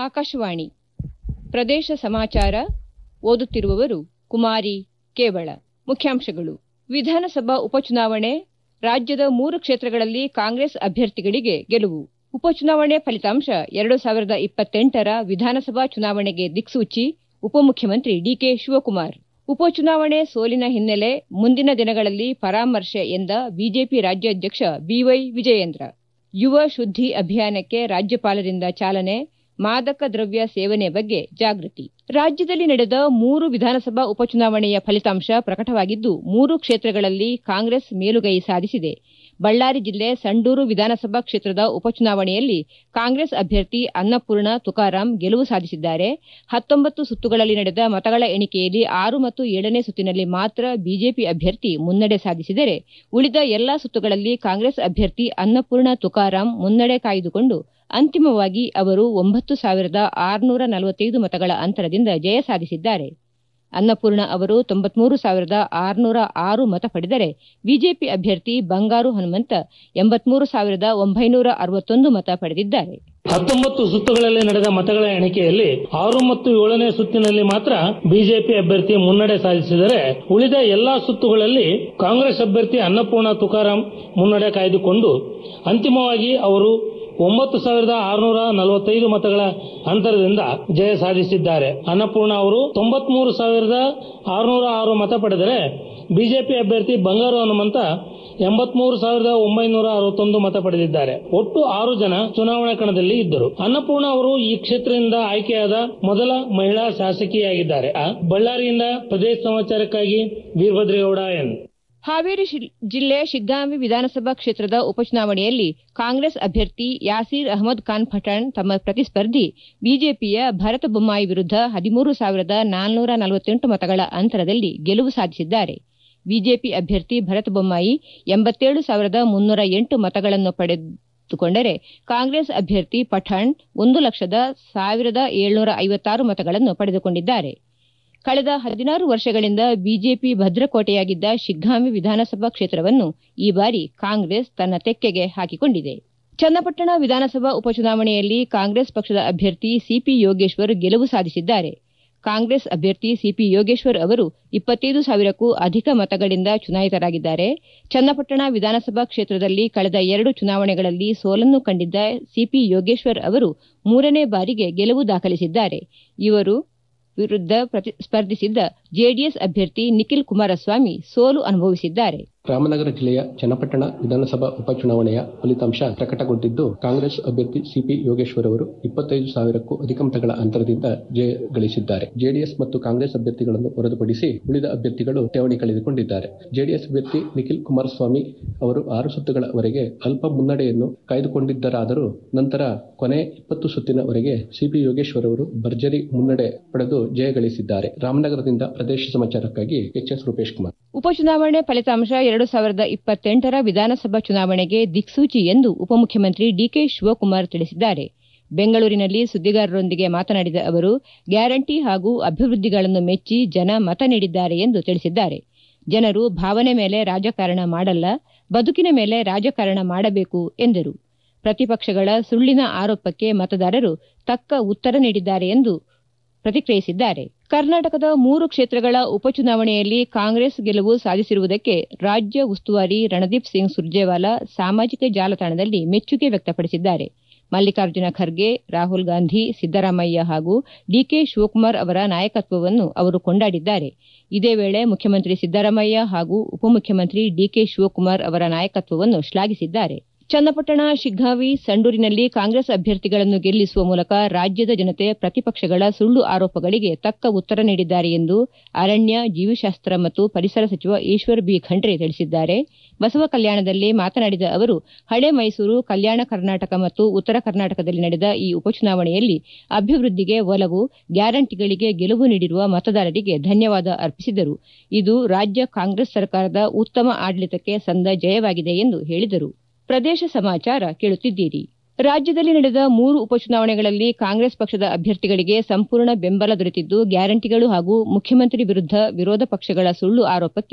ಆಕಾಶವಾಣಿ ಪ್ರದೇಶ ಸಮಾಚಾರ ಓದುತ್ತಿರುವವರು ಕುಮಾರಿ ಕೇವಳ ಮುಖ್ಯಾಂಶಗಳು ವಿಧಾನಸಭಾ ಉಪಚುನಾವಣೆ ರಾಜ್ಯದ ಮೂರು ಕ್ಷೇತ್ರಗಳಲ್ಲಿ ಕಾಂಗ್ರೆಸ್ ಅಭ್ಯರ್ಥಿಗಳಿಗೆ ಗೆಲುವು ಉಪಚುನಾವಣೆ ಫಲಿತಾಂಶ ಎರಡು ಸಾವಿರದ ಇಪ್ಪತ್ತೆಂಟರ ವಿಧಾನಸಭಾ ಚುನಾವಣೆಗೆ ದಿಕ್ಸೂಚಿ ಉಪಮುಖ್ಯಮಂತ್ರಿ ಡಿಕೆ ಶಿವಕುಮಾರ್ ಉಪಚುನಾವಣೆ ಸೋಲಿನ ಹಿನ್ನೆಲೆ ಮುಂದಿನ ದಿನಗಳಲ್ಲಿ ಪರಾಮರ್ಶೆ ಎಂದ ಬಿಜೆಪಿ ರಾಜ್ಯಾಧ್ಯಕ್ಷ ಬಿವೈ ವಿಜಯೇಂದ್ರ ಯುವ ಶುದ್ದಿ ಅಭಿಯಾನಕ್ಕೆ ರಾಜ್ಯಪಾಲರಿಂದ ಚಾಲನೆ ಮಾದಕ ದ್ರವ್ಯ ಸೇವನೆ ಬಗ್ಗೆ ಜಾಗೃತಿ ರಾಜ್ಯದಲ್ಲಿ ನಡೆದ ಮೂರು ವಿಧಾನಸಭಾ ಉಪಚುನಾವಣೆಯ ಫಲಿತಾಂಶ ಪ್ರಕಟವಾಗಿದ್ದು ಮೂರು ಕ್ಷೇತ್ರಗಳಲ್ಲಿ ಕಾಂಗ್ರೆಸ್ ಮೇಲುಗೈ ಸಾಧಿಸಿದೆ ಬಳ್ಳಾರಿ ಜಿಲ್ಲೆ ಸಂಡೂರು ವಿಧಾನಸಭಾ ಕ್ಷೇತ್ರದ ಉಪಚುನಾವಣೆಯಲ್ಲಿ ಕಾಂಗ್ರೆಸ್ ಅಭ್ಯರ್ಥಿ ಅನ್ನಪೂರ್ಣ ತುಕಾರಾಂ ಗೆಲುವು ಸಾಧಿಸಿದ್ದಾರೆ ಹತ್ತೊಂಬತ್ತು ಸುತ್ತುಗಳಲ್ಲಿ ನಡೆದ ಮತಗಳ ಎಣಿಕೆಯಲ್ಲಿ ಆರು ಮತ್ತು ಏಳನೇ ಸುತ್ತಿನಲ್ಲಿ ಮಾತ್ರ ಬಿಜೆಪಿ ಅಭ್ಯರ್ಥಿ ಮುನ್ನಡೆ ಸಾಧಿಸಿದರೆ ಉಳಿದ ಎಲ್ಲಾ ಸುತ್ತುಗಳಲ್ಲಿ ಕಾಂಗ್ರೆಸ್ ಅಭ್ಯರ್ಥಿ ಅನ್ನಪೂರ್ಣ ತುಕಾರಾಂ ಮುನ್ನಡೆ ಕಾಯ್ದುಕೊಂಡು ಅಂತಿಮವಾಗಿ ಅವರು ಒಂಬತ್ತು ಸಾವಿರದ ಆರುನೂರ ನಲವತ್ತೈದು ಮತಗಳ ಅಂತರದಿಂದ ಜಯ ಸಾಧಿಸಿದ್ದಾರೆ ಅನ್ನಪೂರ್ಣ ಅವರು ತೊಂಬತ್ಮೂರು ಸಾವಿರದ ಆರುನೂರ ಆರು ಮತ ಪಡೆದರೆ ಬಿಜೆಪಿ ಅಭ್ಯರ್ಥಿ ಬಂಗಾರು ಹನುಮಂತ ಎಂಬತ್ಮೂರು ಸಾವಿರದ ಒಂಬೈನೂರ ಅರವತ್ತೊಂದು ಮತ ಪಡೆದಿದ್ದಾರೆ ಹತ್ತೊಂಬತ್ತು ಸುತ್ತುಗಳಲ್ಲಿ ನಡೆದ ಮತಗಳ ಎಣಿಕೆಯಲ್ಲಿ ಆರು ಮತ್ತು ಏಳನೇ ಸುತ್ತಿನಲ್ಲಿ ಮಾತ್ರ ಬಿಜೆಪಿ ಅಭ್ಯರ್ಥಿ ಮುನ್ನಡೆ ಸಾಧಿಸಿದರೆ ಉಳಿದ ಎಲ್ಲಾ ಸುತ್ತುಗಳಲ್ಲಿ ಕಾಂಗ್ರೆಸ್ ಅಭ್ಯರ್ಥಿ ಅನ್ನಪೂರ್ಣ ತುಕಾರಾಂ ಮುನ್ನಡೆ ಕಾಯ್ದುಕೊಂಡು ಅಂತಿಮವಾಗಿ ಅವರು ಒಂಬತ್ತು ಸಾವಿರದ ಆರುನೂರ ನಲವತ್ತೈದು ಮತಗಳ ಅಂತರದಿಂದ ಜಯ ಸಾಧಿಸಿದ್ದಾರೆ ಅನ್ನಪೂರ್ಣ ಅವರು ತೊಂಬತ್ಮೂರು ಸಾವಿರದ ಆರುನೂರ ಆರು ಮತ ಪಡೆದರೆ ಬಿಜೆಪಿ ಅಭ್ಯರ್ಥಿ ಬಂಗಾರು ಹನುಮಂತ ಎಂಬತ್ಮೂರು ಸಾವಿರದ ಒಂಬೈನೂರ ಅರವತ್ತೊಂದು ಮತ ಪಡೆದಿದ್ದಾರೆ ಒಟ್ಟು ಆರು ಜನ ಚುನಾವಣಾ ಕಣದಲ್ಲಿ ಇದ್ದರು ಅನ್ನಪೂರ್ಣ ಅವರು ಈ ಕ್ಷೇತ್ರದಿಂದ ಆಯ್ಕೆಯಾದ ಮೊದಲ ಮಹಿಳಾ ಶಾಸಕಿಯಾಗಿದ್ದಾರೆ ಬಳ್ಳಾರಿಯಿಂದ ಪ್ರದೇಶ ಸಮಾಚಾರಕ್ಕಾಗಿ ವೀರಭದ್ರೇಗೌಡ ಎನ್ ಹಾವೇರಿ ಜಿಲ್ಲೆ ಶಿಗ್ಗಾಂವಿ ವಿಧಾನಸಭಾ ಕ್ಷೇತ್ರದ ಉಪಚುನಾವಣೆಯಲ್ಲಿ ಕಾಂಗ್ರೆಸ್ ಅಭ್ಯರ್ಥಿ ಯಾಸೀರ್ ಅಹಮದ್ ಖಾನ್ ಪಠಾಣ್ ತಮ್ಮ ಪ್ರತಿಸ್ಪರ್ಧಿ ಬಿಜೆಪಿಯ ಭರತ ಬೊಮ್ಮಾಯಿ ವಿರುದ್ಧ ಹದಿಮೂರು ಸಾವಿರದ ನಾಲ್ನೂರ ನಲವತ್ತೆಂಟು ಮತಗಳ ಅಂತರದಲ್ಲಿ ಗೆಲುವು ಸಾಧಿಸಿದ್ದಾರೆ ಬಿಜೆಪಿ ಅಭ್ಯರ್ಥಿ ಭರತ ಬೊಮ್ಮಾಯಿ ಎಂಬತ್ತೇಳು ಸಾವಿರದ ಮುನ್ನೂರ ಎಂಟು ಮತಗಳನ್ನು ಪಡೆದುಕೊಂಡರೆ ಕಾಂಗ್ರೆಸ್ ಅಭ್ಯರ್ಥಿ ಪಠಾಣ್ ಒಂದು ಲಕ್ಷದ ಸಾವಿರದ ಏಳ್ನೂರ ಐವತ್ತಾರು ಮತಗಳನ್ನು ಪಡೆದುಕೊಂಡಿದ್ದಾರೆ ಕಳೆದ ಹದಿನಾರು ವರ್ಷಗಳಿಂದ ಬಿಜೆಪಿ ಭದ್ರಕೋಟೆಯಾಗಿದ್ದ ಶಿಗ್ಗಾಂವಿ ವಿಧಾನಸಭಾ ಕ್ಷೇತ್ರವನ್ನು ಈ ಬಾರಿ ಕಾಂಗ್ರೆಸ್ ತನ್ನ ತೆಕ್ಕೆಗೆ ಹಾಕಿಕೊಂಡಿದೆ ಚನ್ನಪಟ್ಟಣ ವಿಧಾನಸಭಾ ಉಪಚುನಾವಣೆಯಲ್ಲಿ ಕಾಂಗ್ರೆಸ್ ಪಕ್ಷದ ಅಭ್ಯರ್ಥಿ ಸಿಪಿ ಯೋಗೇಶ್ವರ್ ಗೆಲುವು ಸಾಧಿಸಿದ್ದಾರೆ ಕಾಂಗ್ರೆಸ್ ಅಭ್ಯರ್ಥಿ ಸಿಪಿ ಯೋಗೇಶ್ವರ್ ಅವರು ಇಪ್ಪತ್ತೈದು ಸಾವಿರಕ್ಕೂ ಅಧಿಕ ಮತಗಳಿಂದ ಚುನಾಯಿತರಾಗಿದ್ದಾರೆ ಚನ್ನಪಟ್ಟಣ ವಿಧಾನಸಭಾ ಕ್ಷೇತ್ರದಲ್ಲಿ ಕಳೆದ ಎರಡು ಚುನಾವಣೆಗಳಲ್ಲಿ ಸೋಲನ್ನು ಕಂಡಿದ್ದ ಸಿಪಿ ಯೋಗೇಶ್ವರ್ ಅವರು ಮೂರನೇ ಬಾರಿಗೆ ಗೆಲುವು ದಾಖಲಿಸಿದ್ದಾರೆ ಇವರು ವಿರುದ್ಧ ಸ್ಪರ್ಧಿಸಿದ್ದ ಜೆಡಿಎಸ್ ಅಭ್ಯರ್ಥಿ ನಿಖಿಲ್ ಕುಮಾರಸ್ವಾಮಿ ಸೋಲು ಅನುಭವಿಸಿದ್ದಾರೆ ರಾಮನಗರ ಜಿಲ್ಲೆಯ ಚನ್ನಪಟ್ಟಣ ವಿಧಾನಸಭಾ ಉಪಚುನಾವಣೆಯ ಫಲಿತಾಂಶ ಪ್ರಕಟಗೊಂಡಿದ್ದು ಕಾಂಗ್ರೆಸ್ ಅಭ್ಯರ್ಥಿ ಸಿಪಿ ಯೋಗೇಶ್ವರ್ ಅವರು ಇಪ್ಪತ್ತೈದು ಸಾವಿರಕ್ಕೂ ಅಧಿಕ ಮತಗಳ ಅಂತರದಿಂದ ಜಯ ಗಳಿಸಿದ್ದಾರೆ ಜೆಡಿಎಸ್ ಮತ್ತು ಕಾಂಗ್ರೆಸ್ ಅಭ್ಯರ್ಥಿಗಳನ್ನು ಹೊರತುಪಡಿಸಿ ಉಳಿದ ಅಭ್ಯರ್ಥಿಗಳು ಠೇವಣಿ ಕಳೆದುಕೊಂಡಿದ್ದಾರೆ ಜೆಡಿಎಸ್ ಅಭ್ಯರ್ಥಿ ನಿಖಿಲ್ ಕುಮಾರಸ್ವಾಮಿ ಅವರು ಆರು ಸುತ್ತುಗಳವರೆಗೆ ಅಲ್ಪ ಮುನ್ನಡೆಯನ್ನು ಕಾಯ್ದುಕೊಂಡಿದ್ದರಾದರೂ ನಂತರ ಕೊನೆ ಇಪ್ಪತ್ತು ಸುತ್ತಿನವರೆಗೆ ಸಿಪಿ ಯೋಗೇಶ್ವರ್ ಅವರು ಭರ್ಜರಿ ಮುನ್ನಡೆ ಪಡೆದು ಜಯ ಗಳಿಸಿದ್ದಾರೆ ರಾಮನಗರದಿಂದ ಪ್ರದೇಶ ಸಮಾಚಾರಕ್ಕಾಗಿ ಎಚ್ ಎಸ್ ರೂಪೇಶ್ ಕುಮಾರ್ ಉಪಚುನಾವಣೆ ಫಲಿತಾಂಶ ಎರಡು ಸಾವಿರದ ಇಪ್ಪತ್ತೆಂಟರ ವಿಧಾನಸಭಾ ಚುನಾವಣೆಗೆ ದಿಕ್ಸೂಚಿ ಎಂದು ಉಪಮುಖ್ಯಮಂತ್ರಿ ಡಿಕೆ ಶಿವಕುಮಾರ್ ತಿಳಿಸಿದ್ದಾರೆ ಬೆಂಗಳೂರಿನಲ್ಲಿ ಸುದ್ದಿಗಾರರೊಂದಿಗೆ ಮಾತನಾಡಿದ ಅವರು ಗ್ಯಾರಂಟಿ ಹಾಗೂ ಅಭಿವೃದ್ಧಿಗಳನ್ನು ಮೆಚ್ಚಿ ಜನ ಮತ ನೀಡಿದ್ದಾರೆ ಎಂದು ತಿಳಿಸಿದ್ದಾರೆ ಜನರು ಭಾವನೆ ಮೇಲೆ ರಾಜಕಾರಣ ಮಾಡಲ್ಲ ಬದುಕಿನ ಮೇಲೆ ರಾಜಕಾರಣ ಮಾಡಬೇಕು ಎಂದರು ಪ್ರತಿಪಕ್ಷಗಳ ಸುಳ್ಳಿನ ಆರೋಪಕ್ಕೆ ಮತದಾರರು ತಕ್ಕ ಉತ್ತರ ನೀಡಿದ್ದಾರೆ ಎಂದು ಪ್ರತಿಕ್ರಿಯಿಸಿದ್ದಾರೆ ಕರ್ನಾಟಕದ ಮೂರು ಕ್ಷೇತ್ರಗಳ ಉಪಚುನಾವಣೆಯಲ್ಲಿ ಕಾಂಗ್ರೆಸ್ ಗೆಲುವು ಸಾಧಿಸಿರುವುದಕ್ಕೆ ರಾಜ್ಯ ಉಸ್ತುವಾರಿ ರಣದೀಪ್ ಸಿಂಗ್ ಸುರ್ಜೇವಾಲಾ ಸಾಮಾಜಿಕ ಜಾಲತಾಣದಲ್ಲಿ ಮೆಚ್ಚುಗೆ ವ್ಯಕ್ತಪಡಿಸಿದ್ದಾರೆ ಮಲ್ಲಿಕಾರ್ಜುನ ಖರ್ಗೆ ರಾಹುಲ್ ಗಾಂಧಿ ಸಿದ್ದರಾಮಯ್ಯ ಹಾಗೂ ಡಿಕೆ ಶಿವಕುಮಾರ್ ಅವರ ನಾಯಕತ್ವವನ್ನು ಅವರು ಕೊಂಡಾಡಿದ್ದಾರೆ ಇದೇ ವೇಳೆ ಮುಖ್ಯಮಂತ್ರಿ ಸಿದ್ದರಾಮಯ್ಯ ಹಾಗೂ ಉಪಮುಖ್ಯಮಂತ್ರಿ ಡಿಕೆ ಶಿವಕುಮಾರ್ ಅವರ ನಾಯಕತ್ವವನ್ನು ಶ್ಲಾಘಿಸಿದ್ದಾರೆ ಚನ್ನಪಟ್ಟಣ ಶಿಗ್ಗಾವಿ ಸಂಡೂರಿನಲ್ಲಿ ಕಾಂಗ್ರೆಸ್ ಅಭ್ಯರ್ಥಿಗಳನ್ನು ಗೆಲ್ಲಿಸುವ ಮೂಲಕ ರಾಜ್ಯದ ಜನತೆ ಪ್ರತಿಪಕ್ಷಗಳ ಸುಳ್ಳು ಆರೋಪಗಳಿಗೆ ತಕ್ಕ ಉತ್ತರ ನೀಡಿದ್ದಾರೆ ಎಂದು ಅರಣ್ಯ ಜೀವಿಶಾಸ್ತ್ರ ಮತ್ತು ಪರಿಸರ ಸಚಿವ ಈಶ್ವರ್ ಬಿ ಖಂಡ್ರೆ ತಿಳಿಸಿದ್ದಾರೆ ಬಸವ ಕಲ್ಯಾಣದಲ್ಲಿ ಮಾತನಾಡಿದ ಅವರು ಹಳೆ ಮೈಸೂರು ಕಲ್ಯಾಣ ಕರ್ನಾಟಕ ಮತ್ತು ಉತ್ತರ ಕರ್ನಾಟಕದಲ್ಲಿ ನಡೆದ ಈ ಉಪಚುನಾವಣೆಯಲ್ಲಿ ಅಭಿವೃದ್ಧಿಗೆ ಒಲವು ಗ್ಯಾರಂಟಿಗಳಿಗೆ ಗೆಲುವು ನೀಡಿರುವ ಮತದಾರರಿಗೆ ಧನ್ಯವಾದ ಅರ್ಪಿಸಿದರು ಇದು ರಾಜ್ಯ ಕಾಂಗ್ರೆಸ್ ಸರ್ಕಾರದ ಉತ್ತಮ ಆಡಳಿತಕ್ಕೆ ಸಂದ ಜಯವಾಗಿದೆ ಎಂದು ಹೇಳಿದರು ಪ್ರದೇಶ ಸಮಾಚಾರ ಕೇಳುತ್ತಿದ್ದೀರಿ ರಾಜ್ಯದಲ್ಲಿ ನಡೆದ ಮೂರು ಉಪಚುನಾವಣೆಗಳಲ್ಲಿ ಕಾಂಗ್ರೆಸ್ ಪಕ್ಷದ ಅಭ್ಯರ್ಥಿಗಳಿಗೆ ಸಂಪೂರ್ಣ ಬೆಂಬಲ ದೊರೆತಿದ್ದು ಗ್ಯಾರಂಟಿಗಳು ಹಾಗೂ ಮುಖ್ಯಮಂತ್ರಿ ವಿರುದ್ಧ ವಿರೋಧ ಪಕ್ಷಗಳ ಸುಳ್ಳು ಆರೋಪಕ್ಕೆ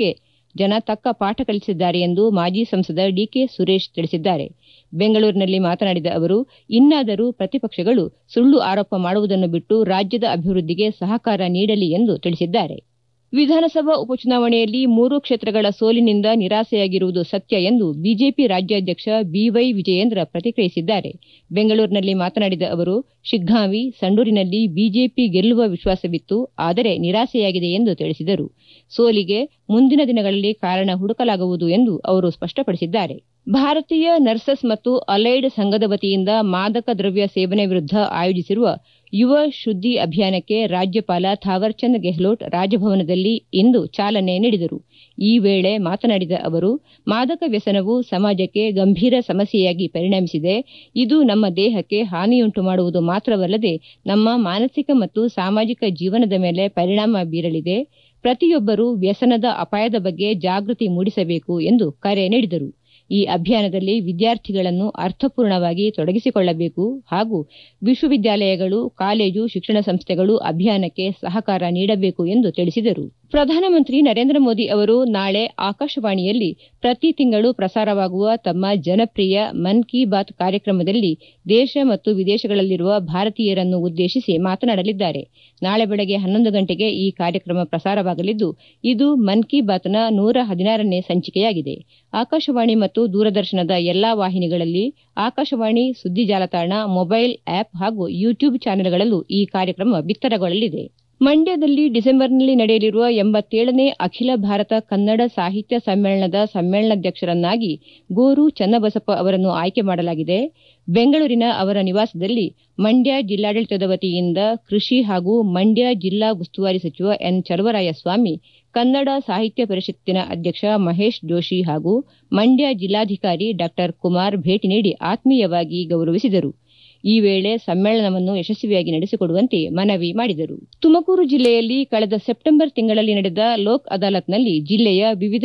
ಜನ ತಕ್ಕ ಪಾಠ ಕಲಿಸಿದ್ದಾರೆ ಎಂದು ಮಾಜಿ ಸಂಸದ ಡಿಕೆ ಸುರೇಶ್ ತಿಳಿಸಿದ್ದಾರೆ ಬೆಂಗಳೂರಿನಲ್ಲಿ ಮಾತನಾಡಿದ ಅವರು ಇನ್ನಾದರೂ ಪ್ರತಿಪಕ್ಷಗಳು ಸುಳ್ಳು ಆರೋಪ ಮಾಡುವುದನ್ನು ಬಿಟ್ಟು ರಾಜ್ಯದ ಅಭಿವೃದ್ಧಿಗೆ ಸಹಕಾರ ನೀಡಲಿ ಎಂದು ತಿಳಿಸಿದ್ದಾರೆ ವಿಧಾನಸಭಾ ಉಪಚುನಾವಣೆಯಲ್ಲಿ ಮೂರು ಕ್ಷೇತ್ರಗಳ ಸೋಲಿನಿಂದ ನಿರಾಸೆಯಾಗಿರುವುದು ಸತ್ಯ ಎಂದು ಬಿಜೆಪಿ ರಾಜ್ಯಾಧ್ಯಕ್ಷ ಬಿವೈ ವಿಜಯೇಂದ್ರ ಪ್ರತಿಕ್ರಿಯಿಸಿದ್ದಾರೆ ಬೆಂಗಳೂರಿನಲ್ಲಿ ಮಾತನಾಡಿದ ಅವರು ಶಿಗ್ಗಾಂವಿ ಸಂಡೂರಿನಲ್ಲಿ ಬಿಜೆಪಿ ಗೆಲ್ಲುವ ವಿಶ್ವಾಸವಿತ್ತು ಆದರೆ ನಿರಾಸೆಯಾಗಿದೆ ಎಂದು ತಿಳಿಸಿದರು ಸೋಲಿಗೆ ಮುಂದಿನ ದಿನಗಳಲ್ಲಿ ಕಾರಣ ಹುಡುಕಲಾಗುವುದು ಎಂದು ಅವರು ಸ್ಪಷ್ಟಪಡಿಸಿದ್ದಾರೆ ಭಾರತೀಯ ನರ್ಸಸ್ ಮತ್ತು ಅಲೈಡ್ ಸಂಘದ ವತಿಯಿಂದ ಮಾದಕ ದ್ರವ್ಯ ಸೇವನೆ ವಿರುದ್ಧ ಆಯೋಜಿಸಿರುವ ಯುವ ಶುದ್ದಿ ಅಭಿಯಾನಕ್ಕೆ ರಾಜ್ಯಪಾಲ ಥಾವರ್ಚಂದ್ ಗೆಹ್ಲೋಟ್ ರಾಜಭವನದಲ್ಲಿ ಇಂದು ಚಾಲನೆ ನೀಡಿದರು ಈ ವೇಳೆ ಮಾತನಾಡಿದ ಅವರು ಮಾದಕ ವ್ಯಸನವು ಸಮಾಜಕ್ಕೆ ಗಂಭೀರ ಸಮಸ್ಯೆಯಾಗಿ ಪರಿಣಮಿಸಿದೆ ಇದು ನಮ್ಮ ದೇಹಕ್ಕೆ ಹಾನಿಯುಂಟು ಮಾಡುವುದು ಮಾತ್ರವಲ್ಲದೆ ನಮ್ಮ ಮಾನಸಿಕ ಮತ್ತು ಸಾಮಾಜಿಕ ಜೀವನದ ಮೇಲೆ ಪರಿಣಾಮ ಬೀರಲಿದೆ ಪ್ರತಿಯೊಬ್ಬರೂ ವ್ಯಸನದ ಅಪಾಯದ ಬಗ್ಗೆ ಜಾಗೃತಿ ಮೂಡಿಸಬೇಕು ಎಂದು ಕರೆ ನೀಡಿದರು ಈ ಅಭಿಯಾನದಲ್ಲಿ ವಿದ್ಯಾರ್ಥಿಗಳನ್ನು ಅರ್ಥಪೂರ್ಣವಾಗಿ ತೊಡಗಿಸಿಕೊಳ್ಳಬೇಕು ಹಾಗೂ ವಿಶ್ವವಿದ್ಯಾಲಯಗಳು ಕಾಲೇಜು ಶಿಕ್ಷಣ ಸಂಸ್ಥೆಗಳು ಅಭಿಯಾನಕ್ಕೆ ಸಹಕಾರ ನೀಡಬೇಕು ಎಂದು ತಿಳಿಸಿದರು ಪ್ರಧಾನಮಂತ್ರಿ ನರೇಂದ್ರ ಮೋದಿ ಅವರು ನಾಳೆ ಆಕಾಶವಾಣಿಯಲ್ಲಿ ಪ್ರತಿ ತಿಂಗಳು ಪ್ರಸಾರವಾಗುವ ತಮ್ಮ ಜನಪ್ರಿಯ ಮನ್ ಕಿ ಬಾತ್ ಕಾರ್ಯಕ್ರಮದಲ್ಲಿ ದೇಶ ಮತ್ತು ವಿದೇಶಗಳಲ್ಲಿರುವ ಭಾರತೀಯರನ್ನು ಉದ್ದೇಶಿಸಿ ಮಾತನಾಡಲಿದ್ದಾರೆ ನಾಳೆ ಬೆಳಗ್ಗೆ ಹನ್ನೊಂದು ಗಂಟೆಗೆ ಈ ಕಾರ್ಯಕ್ರಮ ಪ್ರಸಾರವಾಗಲಿದ್ದು ಇದು ಮನ್ ಕಿ ಬಾತ್ನ ನೂರ ಹದಿನಾರನೇ ಸಂಚಿಕೆಯಾಗಿದೆ ಆಕಾಶವಾಣಿ ಮತ್ತು ದೂರದರ್ಶನದ ಎಲ್ಲಾ ವಾಹಿನಿಗಳಲ್ಲಿ ಆಕಾಶವಾಣಿ ಸುದ್ದಿ ಜಾಲತಾಣ ಮೊಬೈಲ್ ಆಪ್ ಹಾಗೂ ಯೂಟ್ಯೂಬ್ ಚಾನೆಲ್ಗಳಲ್ಲೂ ಈ ಕಾರ್ಯಕ್ರಮ ಬಿತ್ತರಗೊಳ್ಳಲಿದೆ ಮಂಡ್ಯದಲ್ಲಿ ಡಿಸೆಂಬರ್ನಲ್ಲಿ ನಡೆಯಲಿರುವ ಎಂಬತ್ತೇಳನೇ ಅಖಿಲ ಭಾರತ ಕನ್ನಡ ಸಾಹಿತ್ಯ ಸಮ್ಮೇಳನದ ಸಮ್ಮೇಳನಾಧ್ಯಕ್ಷರನ್ನಾಗಿ ಗೋರು ಚನ್ನಬಸಪ್ಪ ಅವರನ್ನು ಆಯ್ಕೆ ಮಾಡಲಾಗಿದೆ ಬೆಂಗಳೂರಿನ ಅವರ ನಿವಾಸದಲ್ಲಿ ಮಂಡ್ಯ ಜಿಲ್ಲಾಡಳಿತದ ವತಿಯಿಂದ ಕೃಷಿ ಹಾಗೂ ಮಂಡ್ಯ ಜಿಲ್ಲಾ ಉಸ್ತುವಾರಿ ಸಚಿವ ಎನ್ ಚಲುವರಾಯಸ್ವಾಮಿ ಕನ್ನಡ ಸಾಹಿತ್ಯ ಪರಿಷತ್ತಿನ ಅಧ್ಯಕ್ಷ ಮಹೇಶ್ ಜೋಶಿ ಹಾಗೂ ಮಂಡ್ಯ ಜಿಲ್ಲಾಧಿಕಾರಿ ಡಾ ಕುಮಾರ್ ಭೇಟಿ ನೀಡಿ ಆತ್ಮೀಯವಾಗಿ ಗೌರವಿಸಿದರು ಈ ವೇಳೆ ಸಮ್ಮೇಳನವನ್ನು ಯಶಸ್ವಿಯಾಗಿ ನಡೆಸಿಕೊಡುವಂತೆ ಮನವಿ ಮಾಡಿದರು ತುಮಕೂರು ಜಿಲ್ಲೆಯಲ್ಲಿ ಕಳೆದ ಸೆಪ್ಟೆಂಬರ್ ತಿಂಗಳಲ್ಲಿ ನಡೆದ ಲೋಕ್ ಅದಾಲತ್ನಲ್ಲಿ ಜಿಲ್ಲೆಯ ವಿವಿಧ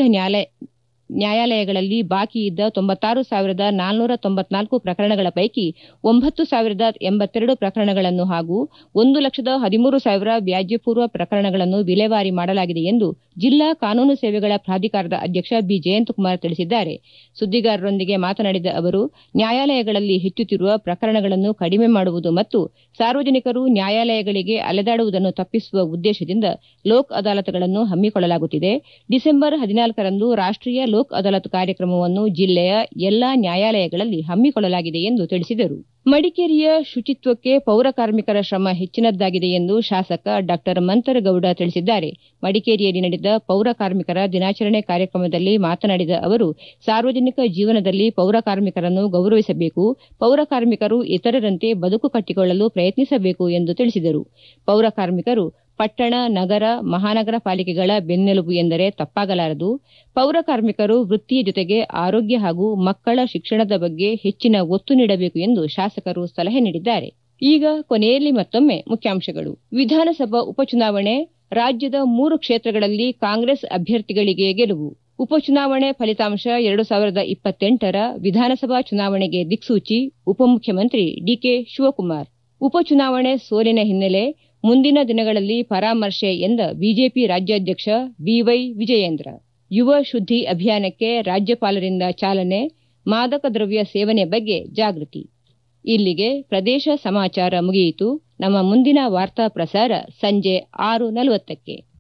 ನ್ಯಾಯಾಲಯಗಳಲ್ಲಿ ಬಾಕಿ ಇದ್ದ ತೊಂಬತ್ತಾರು ಸಾವಿರದ ನಾಲ್ನೂರ ತೊಂಬತ್ನಾಲ್ಕು ಪ್ರಕರಣಗಳ ಪೈಕಿ ಒಂಬತ್ತು ಸಾವಿರದ ಎಂಬತ್ತೆರಡು ಪ್ರಕರಣಗಳನ್ನು ಹಾಗೂ ಒಂದು ಲಕ್ಷದ ಹದಿಮೂರು ಸಾವಿರ ವ್ಯಾಜ್ಯಪೂರ್ವ ಪ್ರಕರಣಗಳನ್ನು ವಿಲೇವಾರಿ ಮಾಡಲಾಗಿದೆ ಎಂದು ಜಿಲ್ಲಾ ಕಾನೂನು ಸೇವೆಗಳ ಪ್ರಾಧಿಕಾರದ ಅಧ್ಯಕ್ಷ ಬಿ ಜಯಂತಕುಮಾರ್ ತಿಳಿಸಿದ್ದಾರೆ ಸುದ್ದಿಗಾರರೊಂದಿಗೆ ಮಾತನಾಡಿದ ಅವರು ನ್ಯಾಯಾಲಯಗಳಲ್ಲಿ ಹೆಚ್ಚುತ್ತಿರುವ ಪ್ರಕರಣಗಳನ್ನು ಕಡಿಮೆ ಮಾಡುವುದು ಮತ್ತು ಸಾರ್ವಜನಿಕರು ನ್ಯಾಯಾಲಯಗಳಿಗೆ ಅಲೆದಾಡುವುದನ್ನು ತಪ್ಪಿಸುವ ಉದ್ದೇಶದಿಂದ ಲೋಕ್ ಅದಾಲತ್ಗಳನ್ನು ಹಮ್ಮಿಕೊಳ್ಳಲಾಗುತ್ತಿದೆ ಡಿಸೆಂಬರ್ ಹದಿನಾಲ್ಕರಂದು ರಾಷ್ಟೀಯ ಲೋಕ್ ಅದಾಲತ್ ಕಾರ್ಯಕ್ರಮವನ್ನು ಜಿಲ್ಲೆಯ ಎಲ್ಲಾ ನ್ಯಾಯಾಲಯಗಳಲ್ಲಿ ಹಮ್ಮಿಕೊಳ್ಳಲಾಗಿದೆ ಎಂದು ತಿಳಿಸಿದರು ಮಡಿಕೇರಿಯ ಶುಚಿತ್ವಕ್ಕೆ ಪೌರ ಕಾರ್ಮಿಕರ ಶ್ರಮ ಹೆಚ್ಚಿನದ್ದಾಗಿದೆ ಎಂದು ಶಾಸಕ ಡಾ ಮಂತರಗೌಡ ತಿಳಿಸಿದ್ದಾರೆ ಮಡಿಕೇರಿಯಲ್ಲಿ ನಡೆದ ಪೌರ ಕಾರ್ಮಿಕರ ದಿನಾಚರಣೆ ಕಾರ್ಯಕ್ರಮದಲ್ಲಿ ಮಾತನಾಡಿದ ಅವರು ಸಾರ್ವಜನಿಕ ಜೀವನದಲ್ಲಿ ಪೌರ ಕಾರ್ಮಿಕರನ್ನು ಗೌರವಿಸಬೇಕು ಪೌರ ಕಾರ್ಮಿಕರು ಇತರರಂತೆ ಬದುಕು ಕಟ್ಟಿಕೊಳ್ಳಲು ಪ್ರಯತ್ನಿಸಬೇಕು ಎಂದು ತಿಳಿಸಿದರು ಪೌರ ಕಾರ್ಮಿಕರು ಪಟ್ಟಣ ನಗರ ಮಹಾನಗರ ಪಾಲಿಕೆಗಳ ಬೆನ್ನೆಲುಬು ಎಂದರೆ ತಪ್ಪಾಗಲಾರದು ಪೌರ ಕಾರ್ಮಿಕರು ವೃತ್ತಿಯ ಜೊತೆಗೆ ಆರೋಗ್ಯ ಹಾಗೂ ಮಕ್ಕಳ ಶಿಕ್ಷಣದ ಬಗ್ಗೆ ಹೆಚ್ಚಿನ ಒತ್ತು ನೀಡಬೇಕು ಎಂದು ಶಾಸಕರು ಸಲಹೆ ನೀಡಿದ್ದಾರೆ ಈಗ ಕೊನೆಯಲ್ಲಿ ಮತ್ತೊಮ್ಮೆ ಮುಖ್ಯಾಂಶಗಳು ವಿಧಾನಸಭಾ ಉಪಚುನಾವಣೆ ರಾಜ್ಯದ ಮೂರು ಕ್ಷೇತ್ರಗಳಲ್ಲಿ ಕಾಂಗ್ರೆಸ್ ಅಭ್ಯರ್ಥಿಗಳಿಗೆ ಗೆಲುವು ಉಪಚುನಾವಣೆ ಫಲಿತಾಂಶ ಎರಡು ಸಾವಿರದ ಇಪ್ಪತ್ತೆಂಟರ ವಿಧಾನಸಭಾ ಚುನಾವಣೆಗೆ ದಿಕ್ಸೂಚಿ ಉಪಮುಖ್ಯಮಂತ್ರಿ ಡಿಕೆ ಶಿವಕುಮಾರ್ ಉಪಚುನಾವಣೆ ಸೋಲಿನ ಹಿನ್ನೆಲೆ ಮುಂದಿನ ದಿನಗಳಲ್ಲಿ ಪರಾಮರ್ಶೆ ಎಂದ ಬಿಜೆಪಿ ರಾಜ್ಯಾಧ್ಯಕ್ಷ ಬಿವೈ ವಿಜಯೇಂದ್ರ ಯುವ ಶುದ್ದಿ ಅಭಿಯಾನಕ್ಕೆ ರಾಜ್ಯಪಾಲರಿಂದ ಚಾಲನೆ ಮಾದಕ ದ್ರವ್ಯ ಸೇವನೆ ಬಗ್ಗೆ ಜಾಗೃತಿ ಇಲ್ಲಿಗೆ ಪ್ರದೇಶ ಸಮಾಚಾರ ಮುಗಿಯಿತು ನಮ್ಮ ಮುಂದಿನ ವಾರ್ತಾ ಪ್ರಸಾರ ಸಂಜೆ ಆರು ನಲವತ್ತಕ್ಕೆ